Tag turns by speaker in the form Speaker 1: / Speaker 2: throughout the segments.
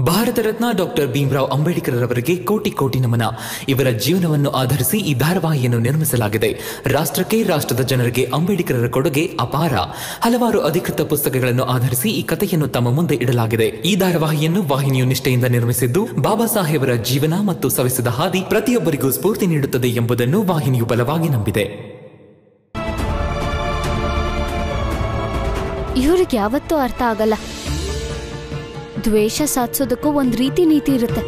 Speaker 1: Bharat Ratna doctor Bhimrao Ambedkar ಅವರಿಗೆ ಕೋಟಿ ಕೋಟಿ ನಮನ ಇವರ ಜೀವನವನ್ನು ಆಧರಿಸಿ ಈ ಧಾರಾವಾಹಿಯನ್ನು ನಿರ್ಮಿಸಲಾಗಿದೆ ರಾಷ್ಟ್ರಕ್ಕೆ ರಾಷ್ಟ್ರದ ಜನರಿಗೆ ಅಂಬೇಡ್ಕರರ ಕೊಡುಗೆ ಅಪಾರ ಹಲವಾರು ಅಧಿಕೃತ ಪುಸ್ತಕಗಳನ್ನು ಆಧರಿಸಿ ಈ ಕಥೆಯನ್ನು ತಮ್ಮ ಮುಂದೆ ಇಡಲಾಗಿದೆ ಈ ಧಾರಾವಾಹಿಯನ್ನು ವಾಹಿನಿಯು ನಿಷ್ಠೆಯಿಂದ ನಿರ್ಮಿಸಿದ್ದು ಬಾಬಾ ಸಾಹೇಬರ ಜೀವನ ಮತ್ತು ಸವಿಸಿದ ಹಾದಿ ಪ್ರತಿಯೊಬ್ಬರಿಗೂ ಸ್ಫೂರ್ತಿ ನೀಡುತ್ತದೆ ಎಂಬುದನ್ನು ವಾಹಿನಿಯು ಬಲವಾಗಿ ನಂಬಿದೆ
Speaker 2: ಇವ್ರಿಗೆ ಯಾವತ್ತೂ ಅರ್ಥ ಆಗಲ್ಲ ದ್ವೇಷ ಸಾಧಿಸೋದಕ್ಕೂ ಒಂದ್ ರೀತಿ ನೀತಿ ಇರುತ್ತೆ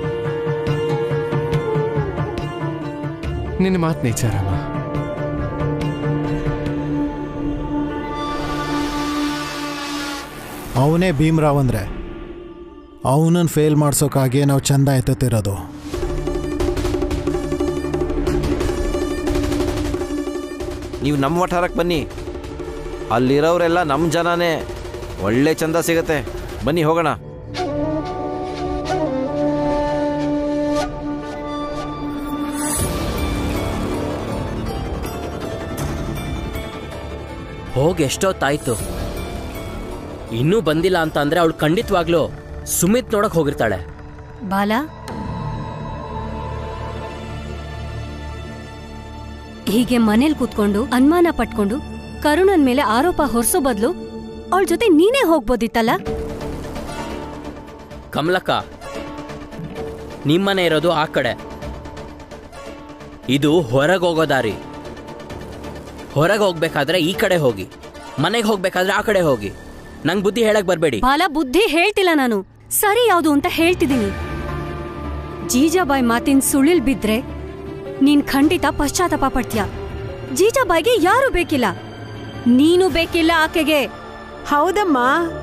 Speaker 3: ನಿನ್ನ ಮಾತು ನಿಜ ರಾಮ
Speaker 4: ಅವನೇ ಭೀಮ್ರಾವ್ ಅಂದರೆ ಅವನನ್ನು ಫೇಲ್ ಮಾಡ್ಸೋಕ್ಕಾಗಿ ನಾವು ಚಂದ ಎತ್ತುತ್ತಿರೋದು
Speaker 5: ನೀವು ನಮ್ಮ ವಠಾರಕ್ಕೆ ಬನ್ನಿ ಅಲ್ಲಿರೋರೆಲ್ಲ ನಮ್ಮ ಜನನೇ ಒಳ್ಳೆ ಚಂದ ಸಿಗತ್ತೆ ಬನ್ನಿ ಹೋಗೋಣ
Speaker 6: ಹೋಗಿ ಎಷ್ಟೊತ್ತಾಯ್ತು ಇನ್ನೂ ಬಂದಿಲ್ಲ ಅಂತ ಅಂದ್ರೆ ಅವಳು ಖಂಡಿತವಾಗ್ಲೂ ಸುಮಿತ್ ನೋಡಕ್ ಹೋಗಿರ್ತಾಳೆ
Speaker 7: ಬಾಲ ಹೀಗೆ ಮನೇಲಿ ಕೂತ್ಕೊಂಡು ಅನುಮಾನ ಪಟ್ಕೊಂಡು ಕರುಣನ್ ಮೇಲೆ ಆರೋಪ ಹೊರಿಸೋ ಬದಲು ಅವಳ ಜೊತೆ ನೀನೇ ಹೋಗ್ಬೋದಿತ್ತಲ್ಲ
Speaker 6: ಕಮಲಕ್ಕ ನಿಮ್ಮನೆ ಇರೋದು ಆ ಕಡೆ ಇದು ಹೊರಗೆ ಹೋಗೋ ದಾರಿ ಹೊರಗೆ ಹೋಗ್ಬೇಕಾದ್ರೆ ಈ ಕಡೆ ಹೋಗಿ ಮನೆಗೆ ಹೋಗ್ಬೇಕಾದ್ರೆ ಆ ಕಡೆ ಹೋಗಿ ನಂಗೆ ಬುದ್ಧಿ ಹೇಳಕ್ ಬರಬೇಡಿ
Speaker 7: ಬಾಲ ಬುದ್ಧಿ ಹೇಳ್ತಿಲ್ಲ ನಾನು ಸರಿ ಯಾವುದು ಅಂತ ಹೇಳ್ತಿದ್ದೀನಿ ಜೀಜಾಬಾಯಿ ಮಾತಿನ ಸುಳಿಲ್ ಬಿದ್ರೆ ನೀನ್ ಖಂಡಿತ ಪಶ್ಚಾತ್ತಾಪ ಪಡ್ತೀಯ ಜೀಜಾಬಾಯಿಗೆ ಯಾರು ಬೇಕಿಲ್ಲ ನೀನು ಬೇಕಿಲ್ಲ ಆಕೆಗೆ
Speaker 8: ಹೌದಮ್ಮ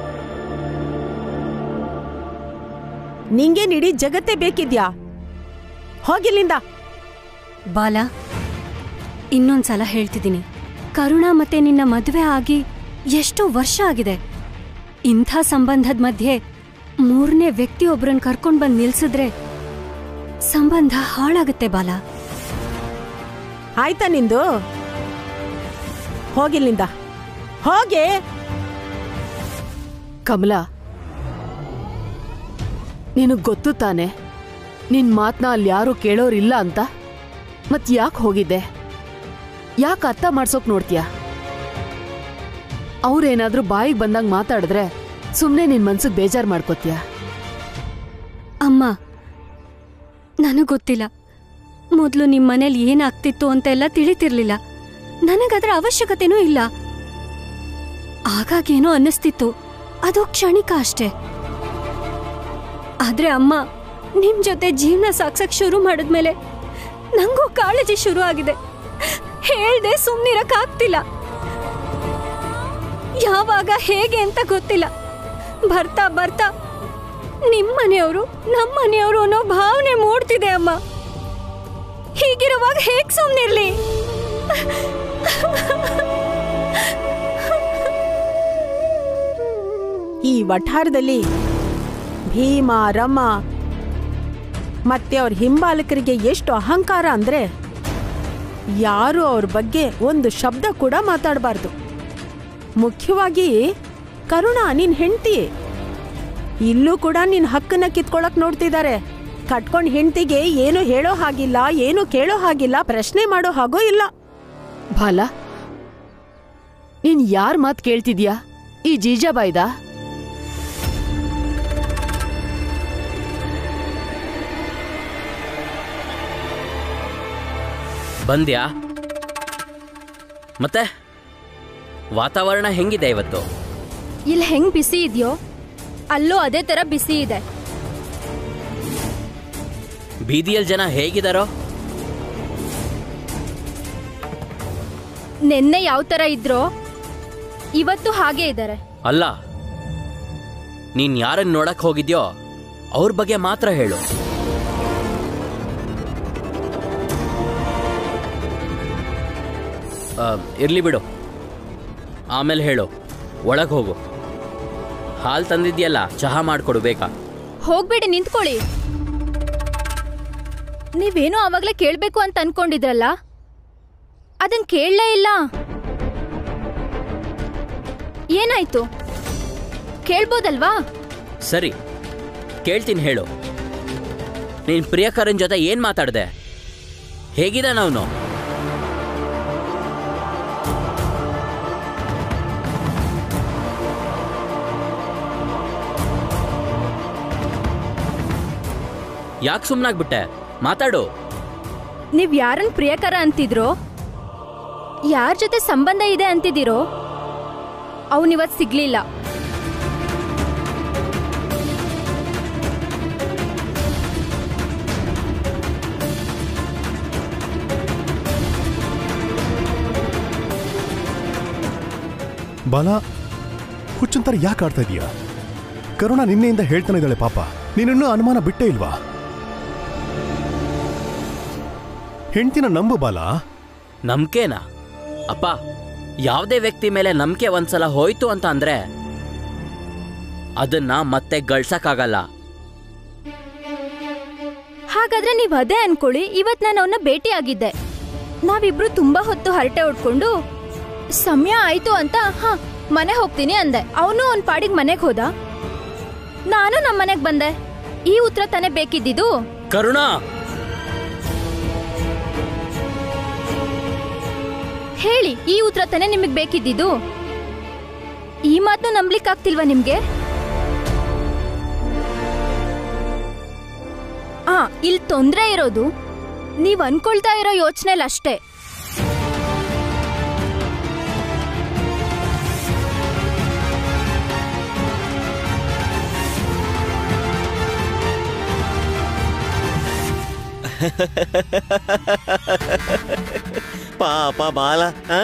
Speaker 8: ನಿಂಗೆ ನಿಡಿ ಜಗತ್ತೇ ಬೇಕಿದ್ಯಾ ಹೋಗಿಲ್ಲಿಂದ
Speaker 7: ಬಾಲ ಇನ್ನೊಂದ್ಸಲ ಹೇಳ್ತಿದ್ದೀನಿ ಕರುಣ ಮತ್ತೆ ನಿನ್ನ ಮದುವೆ ಆಗಿ ಎಷ್ಟೋ ವರ್ಷ ಆಗಿದೆ ಇಂಥ ಸಂಬಂಧದ ಮಧ್ಯೆ ಮೂರನೇ ವ್ಯಕ್ತಿ ಒಬ್ರನ್ನ ಕರ್ಕೊಂಡ್ ಬಂದ್ ನಿಲ್ಸಿದ್ರೆ ಸಂಬಂಧ ಹಾಳಾಗುತ್ತೆ ಬಾಲ
Speaker 8: ಆಯ್ತಾ ನಿಂದು ಹೋಗಿಲ್ಲಿಂದ ಹೋಗೆ
Speaker 9: ಕಮಲ ನಿನಗ್ ಗೊತ್ತು ತಾನೆ ನಿನ್ ಮಾತನ್ನ ಅಲ್ಲಿ ಯಾರು ಕೇಳೋರಿಲ್ಲ ಅಂತ ಮತ್ ಯಾಕೆ ಹೋಗಿದ್ದೆ ಯಾಕೆ ಅರ್ಥ ಮಾಡ್ಸೋಕ್ ನೋಡ್ತೀಯ ಅವ್ರೇನಾದ್ರೂ ಬಾಯಿಗೆ ಬಂದಂಗ್ ಮಾತಾಡಿದ್ರೆ ಸುಮ್ನೆ ನಿನ್ ಮನ್ಸಿಗೆ ಬೇಜಾರ್ ಮಾಡ್ಕೋತೀಯ
Speaker 7: ಅಮ್ಮ ನನಗ್ ಗೊತ್ತಿಲ್ಲ ಮೊದಲು ನಿಮ್ ಮನೇಲಿ ಏನಾಗ್ತಿತ್ತು ಅಂತೆಲ್ಲ ತಿಳಿತಿರ್ಲಿಲ್ಲ ನನಗದರ ಅವಶ್ಯಕತೆನೂ ಇಲ್ಲ ಆಗಾಗೇನೋ ಅನ್ನಿಸ್ತಿತ್ತು ಅದು ಕ್ಷಣಿಕ ಅಷ್ಟೇ ಆದ್ರೆ ಅಮ್ಮ ನಿಮ್ ಜೊತೆ ಜೀವನ ಸಾಕ್ಸಕ್ ಶುರು ಮಾಡಿದ್ಮೇಲೆ ನಂಗೂ ಕಾಳಜಿ ಶುರು ಆಗಿದೆ ಹೇಳ್ದೆ ಸುಮ್ನಿರಕ್ ಆಗ್ತಿಲ್ಲ ಯಾವಾಗ ಹೇಗೆ ಅಂತ ಗೊತ್ತಿಲ್ಲ ಬರ್ತಾ ಬರ್ತಾ ನಿಮ್ ಮನೆಯವರು ನಮ್ಮ ಮನೆಯವರು ಅನ್ನೋ ಭಾವನೆ ಮೂಡ್ತಿದೆ ಅಮ್ಮ ಹೀಗಿರುವಾಗ ಹೇಗ್ ಸುಮ್ನಿರ್ಲಿ
Speaker 8: ಈ ವಠಾರದಲ್ಲಿ ಭೀಮ ರಮ ಮತ್ತೆ ಅವ್ರ ಹಿಂಬಾಲಕರಿಗೆ ಎಷ್ಟು ಅಹಂಕಾರ ಅಂದ್ರೆ ಯಾರು ಅವ್ರ ಬಗ್ಗೆ ಒಂದು ಶಬ್ದ ಕೂಡ ಮಾತಾಡಬಾರ್ದು ಮುಖ್ಯವಾಗಿ ಕರುಣ ನಿನ್ ಹೆಂಡತಿ ಇಲ್ಲೂ ಕೂಡ ನಿನ್ ಹಕ್ಕನ್ನ ಕಿತ್ಕೊಳಕ್ ನೋಡ್ತಿದ್ದಾರೆ ಕಟ್ಕೊಂಡ್ ಹೆಂಡತಿಗೆ ಏನು ಹೇಳೋ ಹಾಗಿಲ್ಲ ಏನು ಕೇಳೋ ಹಾಗಿಲ್ಲ ಪ್ರಶ್ನೆ ಮಾಡೋ ಹಾಗೋ ಇಲ್ಲ
Speaker 9: ಬಾಲ ನೀನ್ ಯಾರ್ ಮಾತ್ ಕೇಳ್ತಿದ್ಯಾ ಈ ಜೀಜಾಬಾಯ್ದಾ
Speaker 6: ಬಂದ್ಯಾ ಮತ್ತೆ ವಾತಾವರಣ ಹೆಂಗಿದೆ ಇವತ್ತು
Speaker 2: ಇಲ್ಲಿ ಹೆಂಗ್ ಬಿಸಿ ಇದೆಯೋ ಅಲ್ಲೂ ಅದೇ ತರ ಬಿಸಿ ಇದೆ
Speaker 6: ಬೀದಿಯಲ್ಲಿ ಜನ ಹೇಗಿದಾರೋ
Speaker 2: ನಿನ್ನೆ ಯಾವ ತರ ಇದ್ರೋ ಇವತ್ತು ಹಾಗೆ ಇದ್ದಾರೆ
Speaker 6: ಅಲ್ಲ ನೀನ್ ಯಾರನ್ನ ನೋಡಕ್ ಹೋಗಿದ್ಯೋ ಅವ್ರ ಬಗ್ಗೆ ಮಾತ್ರ ಹೇಳು ಆ, ಇರ್ಲಿ ಬಿಡು ಆಮೇಲೆ ಹೇಳು ಒಳಗೆ ಹೋಗು ಹಾಲು ತಂದಿದ್ಯಲ್ಲ ಚಹಾ ಮಾಡ್ಕೊಡು ಬೇಕಾ
Speaker 2: ಹೋಗ್ಬೇಡಿ ನಿಂತ್ಕೊಳ್ಳಿ ನೀವೇನೋ ಅವಾಗ್ಲೇ ಕೇಳ್ಬೇಕು ಅಂತ ಅನ್ಕೊಂಡಿದ್ರಲ್ಲ ಅದನ್ ಕೇಳಲೇ ಇಲ್ಲ ಏನಾಯ್ತು ಕೇಳ್ಬೋದಲ್ವಾ
Speaker 6: ಸರಿ ಕೇಳ್ತೀನಿ ಹೇಳು ನೀನ್ ಪ್ರಿಯಕರನ್ ಜೊತೆ ಏನ್ ಮಾತಾಡ್ದೆ ಹೇಗಿದ್ದಾನ ಅವನು ಯಾಕೆ ಸುಮ್ಮನಾಗ್ಬಿಟ್ಟೆ ಮಾತಾಡು
Speaker 2: ನೀವ್ ಯಾರನ್ ಪ್ರಿಯಕರ ಅಂತಿದ್ರೋ ಯಾರ ಜೊತೆ ಸಂಬಂಧ ಇದೆ ಅಂತಿದ್ದೀರೋ ಅವನಿವತ್ ಸಿಗ್ಲಿಲ್ಲ
Speaker 10: ಬಾಲ ಹುಚ್ಚಂತರ ಯಾಕೆ ಆಡ್ತಾ ಇದೀಯಾ ಕರುಣ ನಿನ್ನೆಯಿಂದ ಹೇಳ್ತಾನೆ ಇದ್ದಾಳೆ ಪಾಪ ನೀನಿನ್ನೂ ಅನುಮಾನ ಬಿಟ್ಟೇ ಇಲ್ವಾ ಹೆಂಡ್ತಿನ ನಂಬು ಬಾಲ
Speaker 6: ನಂಬಿಕೆನಾ ಅಪ್ಪ ಯಾವುದೇ ವ್ಯಕ್ತಿ ಮೇಲೆ ನಂಬಿಕೆ ಒಂದ್ಸಲ ಹೋಯ್ತು ಅಂತ ಅಂದ್ರೆ ಅದನ್ನ ಮತ್ತೆ ಗಳಿಸಕ್ಕಾಗಲ್ಲ
Speaker 2: ಹಾಗಾದ್ರೆ ನೀವ್ ಅದೇ ಅನ್ಕೊಳ್ಳಿ ಇವತ್ ನಾನು ಅವನ್ನ ಭೇಟಿ ಆಗಿದ್ದೆ ನಾವಿಬ್ರು ತುಂಬಾ ಹೊತ್ತು ಹರಟೆ ಹೊಡ್ಕೊಂಡು ಸಮಯ ಆಯ್ತು ಅಂತ ಹ ಮನೆ ಹೋಗ್ತೀನಿ ಅಂದೆ ಅವನು ಅವ್ನ್ ಪಾಡಿಗೆ ಮನೆಗ್ ಹೋದ ನಾನು ನಮ್ಮ ಮನೆಗ್ ಬಂದೆ ಈ ಉತ್ತರ ತಾನೇ ಬೇಕಿದ್ದಿದ್ದು
Speaker 6: ಕರುಣಾ
Speaker 2: ಹೇಳಿ ಈ ಉತ್ತರ ತಾನೇ ನಿಮಗ್ ಬೇಕಿದ್ದಿದ್ದು ಈ ಮಾತು ನಂಬ್ಲಿಕ್ ಆಗ್ತಿಲ್ವಾ ನಿಮ್ಗೆ ಆ ಇಲ್ಲಿ ತೊಂದ್ರೆ ಇರೋದು ನೀವ್ ಅನ್ಕೊಳ್ತಾ ಇರೋ ಯೋಚನೆಲ್ ಅಷ್ಟೇ
Speaker 11: ಪಾಪ ಬಾಲ ಆ?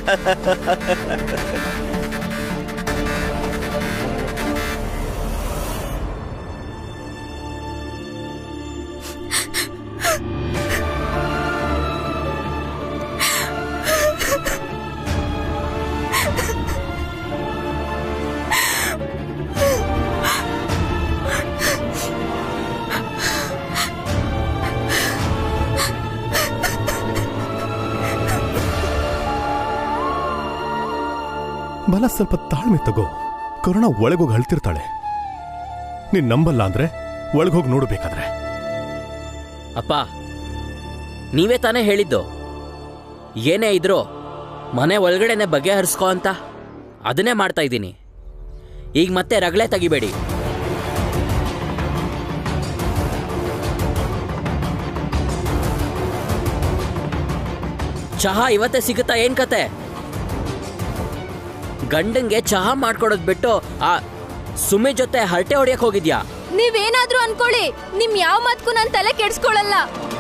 Speaker 10: ಬಲ ಸ್ವಲ್ಪ ತಾಳ್ಮೆ ತಗೋ ಕರುಣ ಒಳಗೋಗಿ ಅಳ್ತಿರ್ತಾಳೆ ನೀನ್ ನಂಬಲ್ಲ ಅಂದ್ರೆ ಒಳಗೋಗಿ ನೋಡ್ಬೇಕಾದ್ರೆ
Speaker 6: ಅಪ್ಪ ನೀವೇ ತಾನೇ ಹೇಳಿದ್ದು ಏನೇ ಇದ್ರು ಮನೆ ಒಳಗಡೆನೆ ಬಗೆಹರಿಸ್ಕೋ ಅಂತ ಅದನ್ನೇ ಮಾಡ್ತಾ ಇದ್ದೀನಿ ಈಗ ಮತ್ತೆ ರಗಳೆ ತೆಗಿಬೇಡಿ ಚಹಾ ಇವತ್ತೇ ಸಿಗುತ್ತಾ ಏನ್ ಕತೆ ಗಂಡಂಗೆ ಚಹಾ ಮಾಡ್ಕೊಡೋದ್ ಬಿಟ್ಟು ಆ ಸುಮ್ಮಿ ಜೊತೆ ಹರಟೆ ಹೊಡಿಯಕ್ ಹೋಗಿದ್ಯಾ
Speaker 2: ನೀವೇನಾದ್ರೂ ಅನ್ಕೊಳ್ಳಿ ನಿಮ್ ಯಾವ ಮಾತ್ಗೂ ನಾನ್ ತಲೆ ಕೆಡ್ಸ್ಕೊಳಲ್ಲ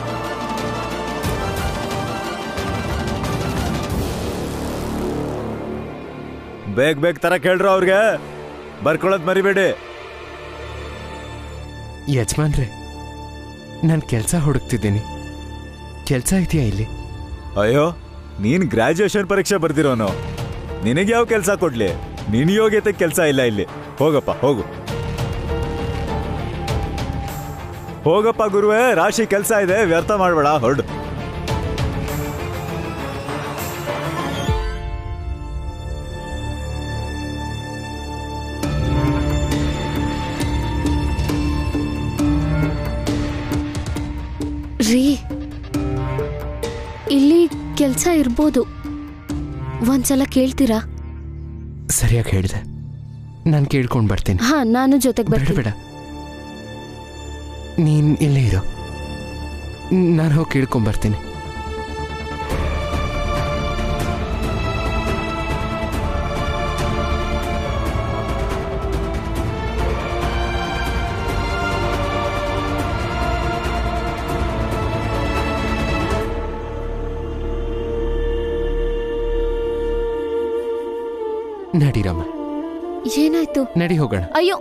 Speaker 12: ಬೇಗ ಬೇಗ ತರ ಕೇಳ್ರು ಅವ್ರಿಗೆ ಬರ್ಕೊಳ್ಳೋದ್ ಮರಿಬೇಡಿ
Speaker 3: ಯಜಮಾನ್ರೆ ನಾನು ಕೆಲಸ ಹುಡುಕ್ತಿದ್ದೀನಿ ಕೆಲಸ ಇದೆಯಾ ಇಲ್ಲಿ
Speaker 12: ಅಯ್ಯೋ ನೀನ್ ಗ್ರಾಜುಯೇಷನ್ ಪರೀಕ್ಷೆ ಬರ್ದಿರೋನು ನಿನಗೆ ಯಾವ ಕೆಲಸ ಕೊಡ್ಲಿ ನಿನ್ ಯೋಗ್ಯತೆ ಕೆಲಸ ಇಲ್ಲ ಇಲ್ಲಿ ಹೋಗಪ್ಪ ಹೋಗು ಹೋಗಪ್ಪ ಗುರುವೇ ರಾಶಿ ಕೆಲಸ ಇದೆ ವ್ಯರ್ಥ ಮಾಡ್ಬೇಡ ಹೊರಡು
Speaker 13: ರೀ ಇಲ್ಲಿ ಕೆಲಸ ಇರ್ಬೋದು ಒಂದ್ಸಲ ಕೇಳ್ತೀರಾ
Speaker 3: ಸರಿಯಾಗಿ ಹೇಳಿದೆ ನಾನು ಕೇಳ್ಕೊಂಡು ಬರ್ತೀನಿ
Speaker 13: ಹಾ ನಾನು ಜೊತೆಗೆ
Speaker 3: ಬೇಡ
Speaker 13: ಬರ್ತೀನಿ
Speaker 3: ಬೇಡ ನೀನ್ ಇಲ್ಲೇ ಇರು ನಾನು ಹೋಗಿ ಕೇಳ್ಕೊಂಡ್ ಬರ್ತೀನಿ ನಡಿ ರಾಮ
Speaker 13: ಏನಾಯ್ತು
Speaker 3: ನಡಿ ಹೋಗೋಣ
Speaker 13: ಅಯ್ಯೋ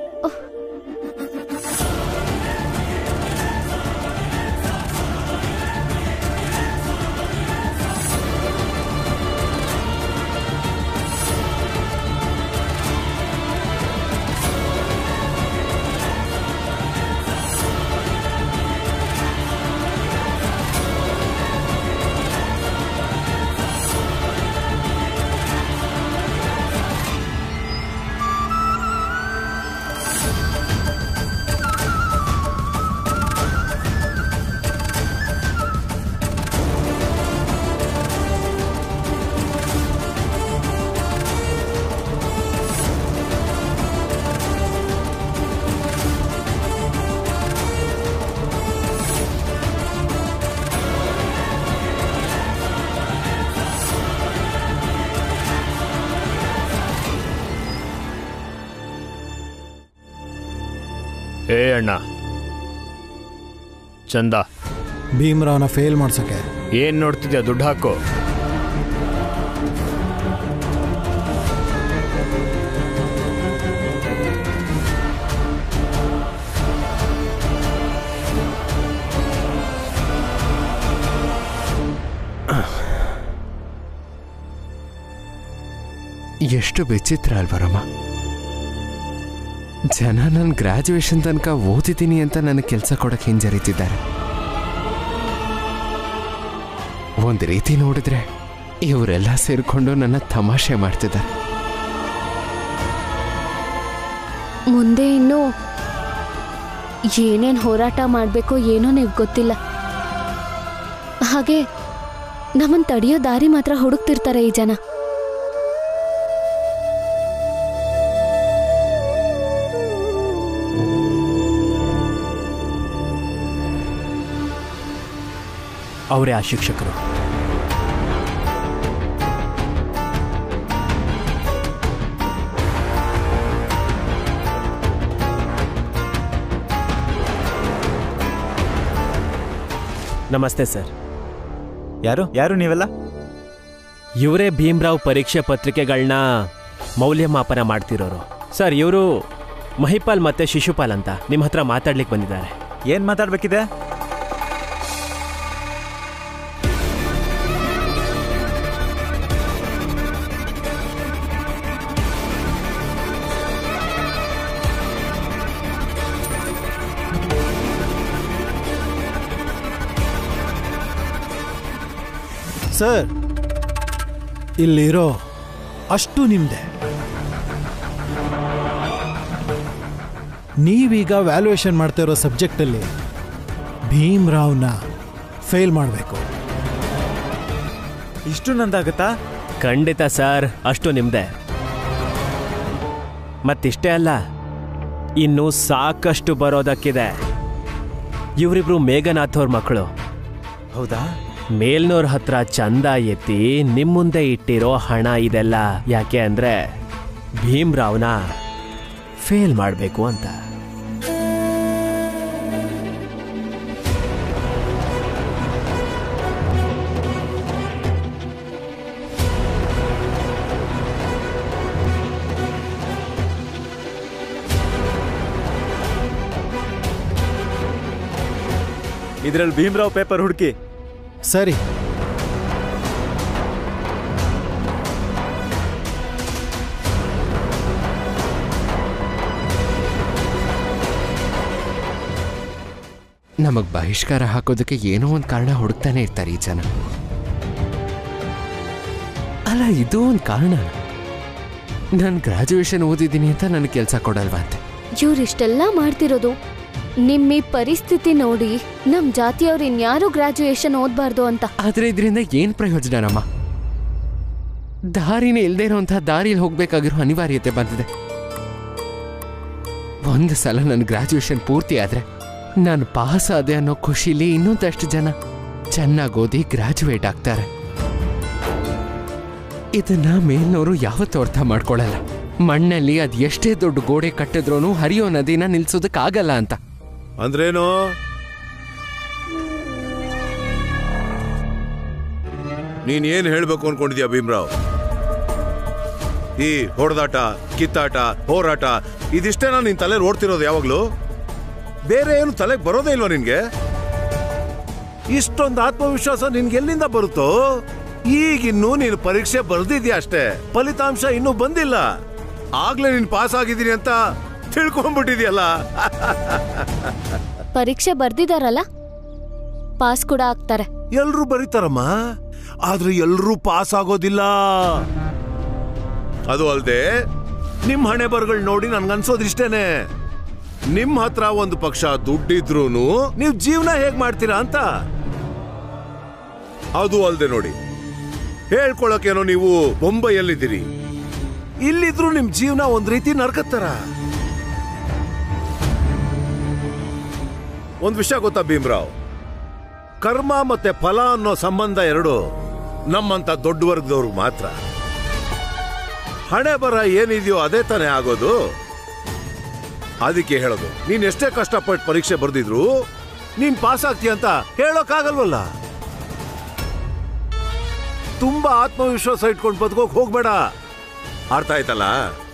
Speaker 11: ಹೇಳಣ್ಣ ಚಂದ
Speaker 4: ಭೀಮ್ರಾವ್ನ ಫೇಲ್ ಮಾಡ್ಸೋಕೆ
Speaker 11: ಏನ್ ನೋಡ್ತಿದ್ಯಾ ದುಡ್ಡು ಹಾಕು
Speaker 3: ಎಷ್ಟು ವಿಚಿತ್ರ ಅಲ್ವರಮ್ಮ ಜನ ನಾನು ಗ್ರ್ಯಾಜುಯೇಷನ್ ತನಕ ಓದಿದ್ದೀನಿ ಅಂತ ನನಗೆ ಕೆಲಸ ಕೊಡಕ್ಕೆ ಹಿಂಜರಿತಿದ್ದಾರೆ ಒಂದು ರೀತಿ ನೋಡಿದ್ರೆ ಇವರೆಲ್ಲ ಸೇರಿಕೊಂಡು ನನ್ನ ತಮಾಷೆ ಮಾಡ್ತಿದ್ದಾರೆ
Speaker 13: ಮುಂದೆ ಇನ್ನು ಏನೇನು ಹೋರಾಟ ಮಾಡಬೇಕೋ ಏನೋ ನೀವು ಗೊತ್ತಿಲ್ಲ ಹಾಗೆ ನಮ್ಮನ್ನು ತಡೆಯೋ ದಾರಿ ಮಾತ್ರ ಹುಡುಕ್ತಿರ್ತಾರೆ ಈ ಜನ
Speaker 14: ಅವರೇ ಆ ಶಿಕ್ಷಕರು ನಮಸ್ತೆ ಸರ್
Speaker 12: ಯಾರು ಯಾರು ನೀವೆಲ್ಲ
Speaker 14: ಇವರೇ ಭೀಮ್ರಾವ್ ಪರೀಕ್ಷೆ ಪತ್ರಿಕೆಗಳನ್ನ ಮೌಲ್ಯಮಾಪನ ಮಾಡ್ತಿರೋರು ಸರ್ ಇವರು ಮಹಿಪಾಲ್ ಮತ್ತೆ ಶಿಶುಪಾಲ್ ಅಂತ ನಿಮ್ಮ ಹತ್ರ ಮಾತಾಡ್ಲಿಕ್ಕೆ ಬಂದಿದ್ದಾರೆ
Speaker 12: ಏನ್ ಮಾತಾಡ್ಬೇಕಿದೆ
Speaker 4: ಸರ್ ಇಲ್ಲಿರೋ ಅಷ್ಟು ನಿಮ್ದೆ ನೀವೀಗ ವ್ಯಾಲ್ಯೂಯೇಷನ್ ಮಾಡ್ತಾ ಇರೋ ಸಬ್ಜೆಕ್ಟಲ್ಲಿ ಭೀಮ್ರಾವ್ನ ಫೇಲ್ ಮಾಡಬೇಕು
Speaker 12: ಇಷ್ಟು ನಂದಾಗತ್ತಾ
Speaker 14: ಖಂಡಿತ ಸರ್ ಅಷ್ಟು ನಿಮ್ದೆ ಮತ್ತಿಷ್ಟೇ ಅಲ್ಲ ಇನ್ನು ಸಾಕಷ್ಟು ಬರೋದಕ್ಕಿದೆ ಇವರಿಬ್ರು ಮೇಘನಾಥ್ ಅವ್ರ ಮಕ್ಕಳು
Speaker 12: ಹೌದಾ
Speaker 14: ಮೇಲ್ನೋರ್ ಹತ್ರ ಚಂದ ಎತ್ತಿ ನಿಮ್ ಮುಂದೆ ಇಟ್ಟಿರೋ ಹಣ ಇದೆಲ್ಲ ಯಾಕೆ ಅಂದ್ರೆ ಭೀಮ್ರಾವ್ನ ಫೇಲ್ ಮಾಡಬೇಕು ಅಂತ
Speaker 12: ಇದ್ರಲ್ಲಿ ಭೀಮ್ರಾವ್ ಪೇಪರ್ ಹುಡುಕಿ
Speaker 4: ಸರಿ
Speaker 3: ನಮಗ್ ಬಹಿಷ್ಕಾರ ಹಾಕೋದಕ್ಕೆ ಏನೋ ಒಂದು ಕಾರಣ ಹುಡುಕ್ತಾನೆ ಇರ್ತಾರೆ ಈ ಜನ ಅಲ್ಲ ಇದು ಒಂದು ಕಾರಣ ನಾನು ಗ್ರಾಜುಯೇಷನ್ ಓದಿದ್ದೀನಿ ಅಂತ ನನಗೆ ಕೆಲಸ ಕೊಡಲ್ವಾ ಅಂತ
Speaker 13: ಇವ್ರಿಷ್ಟೆಲ್ಲ ಮಾಡ್ತಿರೋದು ನಿಮ್ಮ ಈ ಪರಿಸ್ಥಿತಿ ನೋಡಿ ನಮ್ ಜಾತಿಯವ್ರು ಇನ್ಯಾರು ಗ್ರಾಜುಯೇಷನ್ ಓದ್ಬಾರ್ದು ಅಂತ
Speaker 3: ಆದ್ರೆ ಇದರಿಂದ ಏನ್ ಪ್ರಯೋಜನ ನಮ್ಮ ದಾರಿನೇ ಇಲ್ದೇ ಇರೋಂಥ ದಾರಿಲಿ ಹೋಗ್ಬೇಕಾಗಿರೋ ಅನಿವಾರ್ಯತೆ ಬಂದಿದೆ ಒಂದು ಸಲ ನನ್ನ ಗ್ರಾಜುಯೇಷನ್ ಪೂರ್ತಿ ಆದ್ರೆ ನಾನು ಪಾಸ್ ಆದೆ ಅನ್ನೋ ಖುಷಿಲಿ ಇನ್ನೊಂದಷ್ಟು ಜನ ಚೆನ್ನಾಗಿ ಓದಿ ಗ್ರಾಜುಯೇಟ್ ಆಗ್ತಾರೆ ಇದನ್ನ ಮೇಲ್ನವರು ಯಾವತ್ತೂ ಅರ್ಥ ಮಾಡ್ಕೊಳ್ಳಲ್ಲ ಮಣ್ಣಲ್ಲಿ ಅದ್ ಎಷ್ಟೇ ದೊಡ್ಡ ಗೋಡೆ ಕಟ್ಟಿದ್ರೂ ಹರಿಯೋ ನದಿನ ನಿಲ್ಸೋದಕ್ಕಾಗಲ್ಲ ಅಂತ
Speaker 15: ಅಂದ್ರೇನು ನೀನ್ ಏನ್ ಹೇಳ್ಬೇಕು ಅನ್ಕೊಂಡಿದ್ಯಾ ಭೀಮ್ರಾವ್ ಈ ಹೊಡೆದಾಟ ಕಿತ್ತಾಟ ಹೋರಾಟ ಇದಿಷ್ಟೇನಾ ನಿನ್ ತಲೆ ಓಡ್ತಿರೋದು ಯಾವಾಗ್ಲೂ ಬೇರೆ ಏನು ತಲೆಗೆ ಬರೋದೇ ಇಲ್ವಾ ನಿನ್ಗೆ ಇಷ್ಟೊಂದು ಆತ್ಮವಿಶ್ವಾಸ ನಿನ್ಗೆ ಎಲ್ಲಿಂದ ಬರುತ್ತೋ ಈಗಿನ್ನೂ ನೀನು ಪರೀಕ್ಷೆ ಬರ್ದಿದ್ಯಾ ಅಷ್ಟೇ ಫಲಿತಾಂಶ ಇನ್ನೂ ಬಂದಿಲ್ಲ ಆಗ್ಲೇ ನೀನ್ ಪಾಸ್ ಆಗಿದ್ದೀನಿ ಅಂತ ತಿಳ್ಕೊಂಡ್ಬಿಟ್ಟಿದ್ಯಲ್ಲ
Speaker 13: ಪರೀಕ್ಷೆ ಬರ್ದಿದಾರಲ್ಲ ಪಾಸ್ ಕೂಡ ಆಗ್ತಾರೆ
Speaker 15: ಎಲ್ರೂ ಬರೀತಾರಮ್ಮ ಆದ್ರೆ ಎಲ್ರೂ ಪಾಸ್ ಆಗೋದಿಲ್ಲ ಅದು ಅಲ್ದೆ ನಿಮ್ ಹಣೆ ಬರಗಳು ನೋಡಿ ನನ್ಗನ್ಸೋದಿಷ್ಟೇನೆ ನಿಮ್ ಹತ್ರ ಒಂದು ಪಕ್ಷ ದುಡ್ಡಿದ್ರೂನು ನೀವು ಜೀವನ ಹೇಗ್ ಮಾಡ್ತೀರಾ ಅಂತ ಅದು ಅಲ್ದೆ ನೋಡಿ ಹೇಳ್ಕೊಳಕೇನೋ ನೀವು ಬೊಂಬೈಯಲ್ಲಿದ್ದೀರಿ ಇಲ್ಲಿದ್ರು ನಿಮ್ ಜೀವನ ಒಂದ್ ರೀತಿ ನರ್ಕತ್ತರ ಒಂದ್ ವಿಷಯ ಗೊತ್ತಾ ಭೀಮ್ರಾವ್ ಕರ್ಮ ಮತ್ತೆ ಫಲ ಅನ್ನೋ ಸಂಬಂಧ ಎರಡು ನಮ್ಮಂತ ದೊಡ್ಡ ವರ್ಗದವ್ರಿಗೆ ಮಾತ್ರ ಹಣೆ ಬರ ಏನಿದೆಯೋ ಅದೇ ತಾನೇ ಆಗೋದು ಅದಕ್ಕೆ ಹೇಳೋದು ನೀನ್ ಎಷ್ಟೇ ಕಷ್ಟಪಟ್ಟು ಪರೀಕ್ಷೆ ಬರ್ದಿದ್ರು ನೀನ್ ಪಾಸ್ ಆಗ್ತೀಯ ಅಂತ ಹೇಳೋಕ್ಕಾಗಲ್ವಲ್ಲ ತುಂಬಾ ಆತ್ಮವಿಶ್ವಾಸ ಇಟ್ಕೊಂಡು ಬದುಕೋಕ್ ಹೋಗ್ಬೇಡ ಅರ್ಥ ಆಯ್ತಲ್ಲ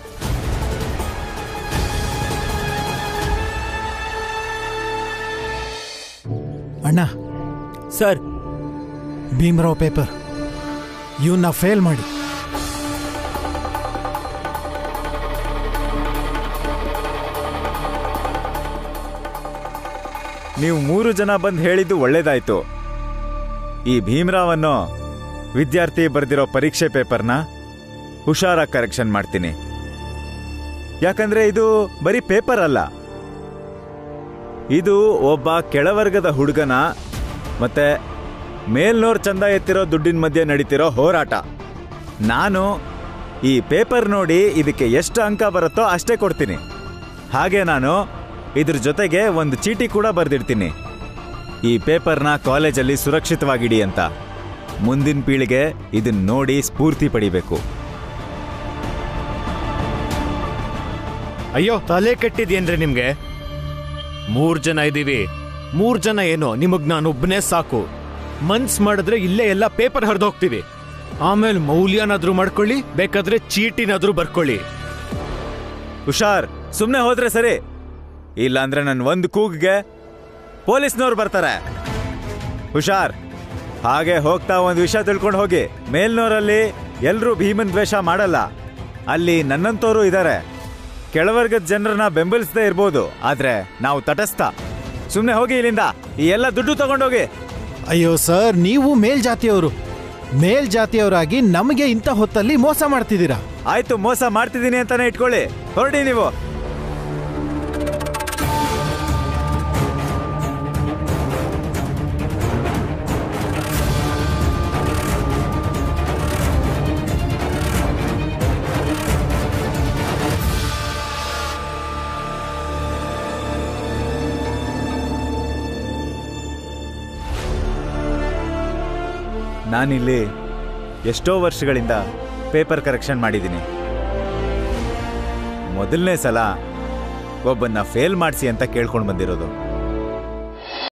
Speaker 4: ಅಣ್ಣ
Speaker 14: ಸರ್
Speaker 4: ಭೀಮ್ರಾವ್ ಪೇಪರ್ ಇವನ್ನ ಫೇಲ್ ಮಾಡಿ
Speaker 12: ನೀವು ಮೂರು ಜನ ಬಂದು ಹೇಳಿದ್ದು ಒಳ್ಳೇದಾಯ್ತು ಈ ಭೀಮರಾವನ್ನು ವಿದ್ಯಾರ್ಥಿ ಬರೆದಿರೋ ಪರೀಕ್ಷೆ ಪೇಪರ್ನ ಹುಷಾರಾಗಿ ಕರೆಕ್ಷನ್ ಮಾಡ್ತೀನಿ ಯಾಕಂದ್ರೆ ಇದು ಬರೀ ಪೇಪರ್ ಅಲ್ಲ ಇದು ಒಬ್ಬ ಕೆಳವರ್ಗದ ಹುಡುಗನ ಮತ್ತೆ ಮೇಲ್ನೋರ್ ಚಂದ ಎತ್ತಿರೋ ದುಡ್ಡಿನ ಮಧ್ಯೆ ನಡೀತಿರೋ ಹೋರಾಟ ನಾನು ಈ ಪೇಪರ್ ನೋಡಿ ಇದಕ್ಕೆ ಎಷ್ಟು ಅಂಕ ಬರುತ್ತೋ ಅಷ್ಟೇ ಕೊಡ್ತೀನಿ ಹಾಗೆ ನಾನು ಇದ್ರ ಜೊತೆಗೆ ಒಂದು ಚೀಟಿ ಕೂಡ ಬರೆದಿಡ್ತೀನಿ ಈ ಪೇಪರ್ನ ಕಾಲೇಜಲ್ಲಿ ಸುರಕ್ಷಿತವಾಗಿಡಿ ಅಂತ ಮುಂದಿನ ಪೀಳಿಗೆ ಇದನ್ನ ನೋಡಿ ಸ್ಫೂರ್ತಿ ಪಡಿಬೇಕು
Speaker 11: ಅಯ್ಯೋ ತಲೆ ಕೆಟ್ಟಿದ್ಯೇನ್ರಿ ನಿಮ್ಗೆ ಮೂರ್ ಜನ ಇದೀವಿ ಮೂರ್ ಜನ ಏನೋ ನಿಮಗ್ ನಾನೊಬ್ಬನೇ ಸಾಕು ಮನ್ಸ್ ಮಾಡಿದ್ರೆ ಇಲ್ಲೇ ಎಲ್ಲ ಪೇಪರ್ ಹರಿದೋಗ್ತೀವಿ ಆಮೇಲೆ ಮೌಲ್ಯನಾದ್ರೂ ಮಾಡ್ಕೊಳ್ಳಿ ಬೇಕಾದ್ರೆ ಚೀಟಿನಾದ್ರೂ ಬರ್ಕೊಳ್ಳಿ
Speaker 12: ಹುಷಾರ್ ಸುಮ್ಮನೆ ಹೋದ್ರೆ ಸರಿ ಇಲ್ಲಾಂದ್ರೆ ನನ್ನ ಒಂದು ಕೂಗ್ಗೆ ಪೊಲೀಸ್ನವ್ರು ಬರ್ತಾರೆ ಹುಷಾರ್ ಹಾಗೆ ಹೋಗ್ತಾ ಒಂದು ವಿಷಯ ತಿಳ್ಕೊಂಡು ಹೋಗಿ ಮೇಲ್ನೋರಲ್ಲಿ ಎಲ್ರೂ ಭೀಮನ್ ದ್ವೇಷ ಮಾಡಲ್ಲ ಅಲ್ಲಿ ನನ್ನಂತೋರು ಇದ್ದಾರೆ ಕೆಳವರ್ಗದ ಜನರನ್ನ ಬೆಂಬಲಿಸದೇ ಇರ್ಬೋದು ಆದ್ರೆ ನಾವು ತಟಸ್ಥ ಸುಮ್ಮನೆ ಹೋಗಿ ಇಲ್ಲಿಂದ ಈ ಎಲ್ಲ ದುಡ್ಡು ತಗೊಂಡೋಗಿ
Speaker 4: ಅಯ್ಯೋ ಸರ್ ನೀವು ಮೇಲ್ಜಾತಿಯವರು ಮೇಲ್ಜಾತಿಯವರಾಗಿ ನಮಗೆ ಇಂಥ ಹೊತ್ತಲ್ಲಿ ಮೋಸ ಮಾಡ್ತಿದ್ದೀರಾ
Speaker 12: ಆಯ್ತು ಮೋಸ ಮಾಡ್ತಿದ್ದೀನಿ ಅಂತಾನೆ ಇಟ್ಕೊಳ್ಳಿ ಹೊರಡಿ ನೀವು ನಾನಿಲ್ಲಿ ಎಷ್ಟೋ ವರ್ಷಗಳಿಂದ ಪೇಪರ್ ಕರೆಕ್ಷನ್ ಮಾಡಿದ್ದೀನಿ ಮೊದಲನೇ ಸಲ ಒಬ್ಬನ್ನ ಫೇಲ್ ಮಾಡಿಸಿ ಅಂತ ಕೇಳ್ಕೊಂಡು ಬಂದಿರೋದು